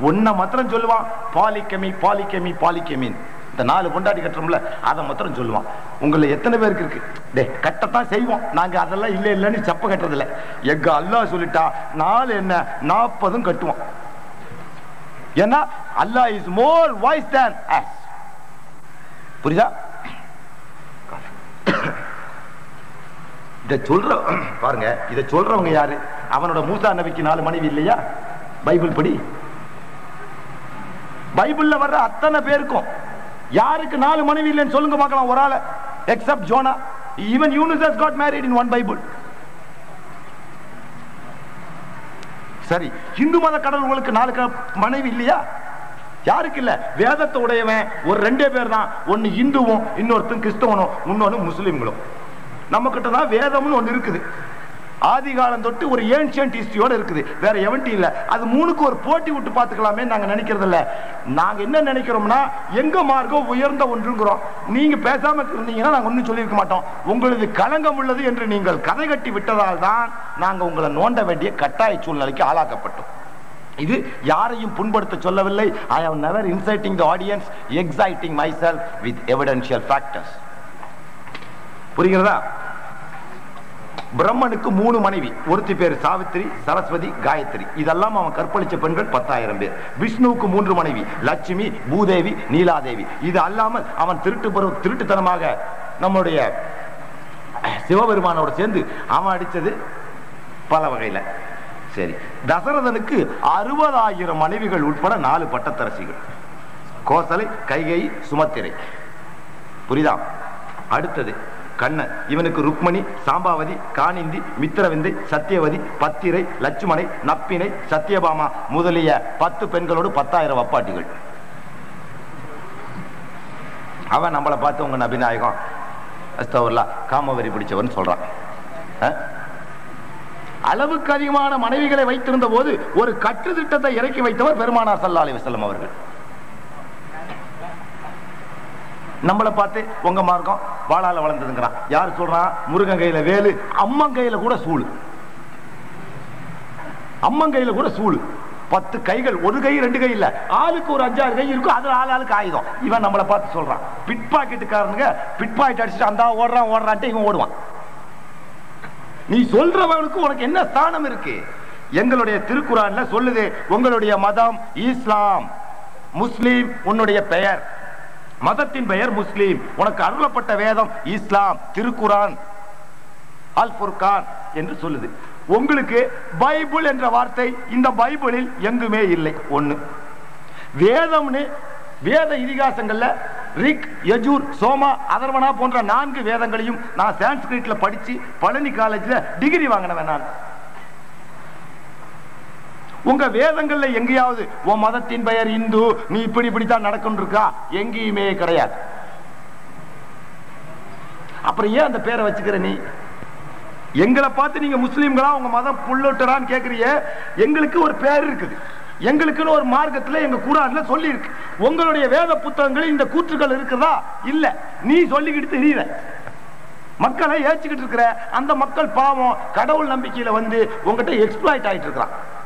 ஒன்ன மாத்திரம் சொல்லுவான் பாலிக்கமி பாலிக்கமி பாலிக்கமின் இந்த நாலு பொண்டாட்டி கட்டுறோம்ல அதை மாத்திரம் சொல்லுவான் உங்களை எத்தனை பேருக்கு இருக்கு டே கட்டத்தான் செய்வோம் நாங்க அதெல்லாம் இல்லை இல்லைன்னு செப்ப கட்டுறது இல்ல எங்க அல்லாஹ் சொல்லிட்டா நாலு என்ன நாற்பதும் கட்டுவோம் ஏன்னா Allah is more wise than us புரியுதா இத சொல்ற பாருங்க இத சொல்றவங்க யாரு அவனோட மூசா நபிக்கு நாலு மனைவி இல்லையா பைபிள் படி பைபிள்ல வர்ற அத்தனை பேருக்கும் யாருக்கு நாலு மனைவி இல்லைன்னு சொல்லுங்க பார்க்கலாம் ஒரு ஆள except Jonah even Yunus has got married in one Bible சரி இந்து மத கடவுள்களுக்கு நாலு க- மனைவி இல்லையா யாருக்கு இல்ல வேதத்தை உடையவன் ஒரு ரெண்டே பேர் தான் ஒன்னு இந்துவும் இன்னொருத்தன் கிறிஸ்தவனும் இன்னொன்னு முஸ்லிம்களும் நம்ம கிட்ட தான் வேதம்னு ஒண்ணு இருக்குது ஆதி காலம் தொட்டு ஒரு ஏன்ஷியன்ட் ஹிஸ்டரியோட இருக்குது வேற எவன்ட்டி இல்ல அது மூணுக்கு ஒரு போட்டி விட்டு பார்த்துக்கலாமே நாங்க நினைக்கிறது இல்ல நாங்க என்ன நினைக்கிறோம்னா எங்க மார்க்கம் உயர்ந்த ஒன்றுங்கிறோம் நீங்க பேசாம இருந்தீங்கன்னா நாங்க ஒண்ணும் சொல்லியிருக்க மாட்டோம் உங்களது களங்கம் உள்ளது என்று நீங்கள் கதை கட்டி விட்டதால் தான் நாங்க உங்களை நோண்ட வேண்டிய கட்டாய சூழ்நிலைக்கு ஆளாக்கப்பட்டோம் இது யாரையும் புண்படுத்த சொல்லவில்லை I have never inciting the audience exciting myself with evidential factors புரிகிறதா பிரம்மனுக்கு மூணு மனைவி ஒருத்தி பேர் சாவித்திரி சரஸ்வதி காயத்ரி இதெல்லாம் அவன் கற்பழிச்ச பெண்கள் பத்தாயிரம் பேர் விஷ்ணுவுக்கு மூன்று மனைவி லட்சுமி பூதேவி நீலாதேவி இது அல்லாமல் அவன் திருட்டு பருவ திருட்டுத்தனமாக நம்முடைய சிவபெருமானோட சேர்ந்து அவன் அடிச்சது பல வகையில சரி தசரதனுக்கு அறுபதாயிரம் மனைவிகள் உட்பட நாலு பட்டத்தரசிகள் கோசலை கைகை சுமத்திரை புரியுதா அடுத்தது கண்ணன் இவனுக்கு ருக்மணி சாம்பாவதி காணிந்தி மித்திரவிந்தை சத்தியவதி பத்திரை லட்சுமணை நப்பினை சத்தியபாமா முதலிய பத்து பெண்களோடு பத்தாயிரம் வப்பாட்டிகள் அவன் நம்மளை பார்த்து உங்க நபிநாயகம் அஸ்தவர்லா காமவரி பிடிச்சவன் சொல்றான் அஹ்? அளவுக்கு அதிகமான மனைவிகளை வைத்திருந்த போது ஒரு கட்டு திட்டத்தை இறக்கி வைத்தவர் பெருமானார் சல்லா அலி வசல்லம் அவர்கள் நம்மளை பார்த்து உங்க மார்க்கம் வாழால வளர்ந்ததுங்கிறான் யார் சொல்றான் முருகன் கையில வேலு அம்மன் கையில கூட சூழு அம்மன் கையில கூட சூழு பத்து கைகள் ஒரு கை ரெண்டு கை இல்ல ஆளுக்கு ஒரு அஞ்சாறு கை இருக்கும் அது ஆள் ஆளுக்கு ஆயுதம் இவன் நம்மளை பார்த்து சொல்றான் பிட் பாக்கெட்டுக்காரனுங்க பிட் பாக்கெட் அடிச்சுட்டு அந்த ஓடுறான் ஓடுறான்ட்டு இவன் ஓடுவான் நீ சொல்றவனுக்கு உனக்கு என்ன ஸ்தானம் இருக்கு எங்களுடைய திருக்குறான்ல சொல்லுது உங்களுடைய மதம் இஸ்லாம் முஸ்லீம் உன்னுடைய பெயர் மதத்தின் பெயர் முஸ்லீம் உனக்கு அருளப்பட்ட வேதம் இஸ்லாம் திருக்குரான் அல் ஃபுர்கான் என்று சொல்லுது உங்களுக்கு பைபிள் என்ற வார்த்தை இந்த பைபிளில் எங்குமே இல்லை ஒண்ணு வேதம்னு வேத இதிகாசங்கள்ல ரிக் யஜூர் சோமா அதர்வனா போன்ற நான்கு வேதங்களையும் நான் சான்ஸ்கிரிட்ல படிச்சு பழனி காலேஜ்ல டிகிரி வாங்கினவன் நான் உங்க வேதங்கள்ல எங்கேயாவது உன் மதத்தின் பெயர் இந்து நீ இப்படி இப்படித்தான் நடக்கும் இருக்கா எங்கேயுமே கிடையாது அப்புறம் ஏன் அந்த பேரை வச்சுக்கிற நீ எங்களை பார்த்து நீங்க முஸ்லீம்களா உங்க மதம் புல்லொட்டரான்னு கேக்குறீங்க எங்களுக்கு ஒரு பேர் இருக்குது எங்களுக்குன்னு ஒரு மார்க்கத்துல எங்க குரான்ல சொல்லி இருக்கு உங்களுடைய வேத புத்தகங்களில் இந்த கூற்றுகள் இருக்குதா இல்ல நீ சொல்லிக்கிட்டு தெரியல மக்களை ஏச்சுக்கிட்டு இருக்கிற அந்த மக்கள் பாவம் கடவுள் நம்பிக்கையில வந்து உங்ககிட்ட எக்ஸ்பிளாய்ட் ஆயிட்டு இருக்கிறான்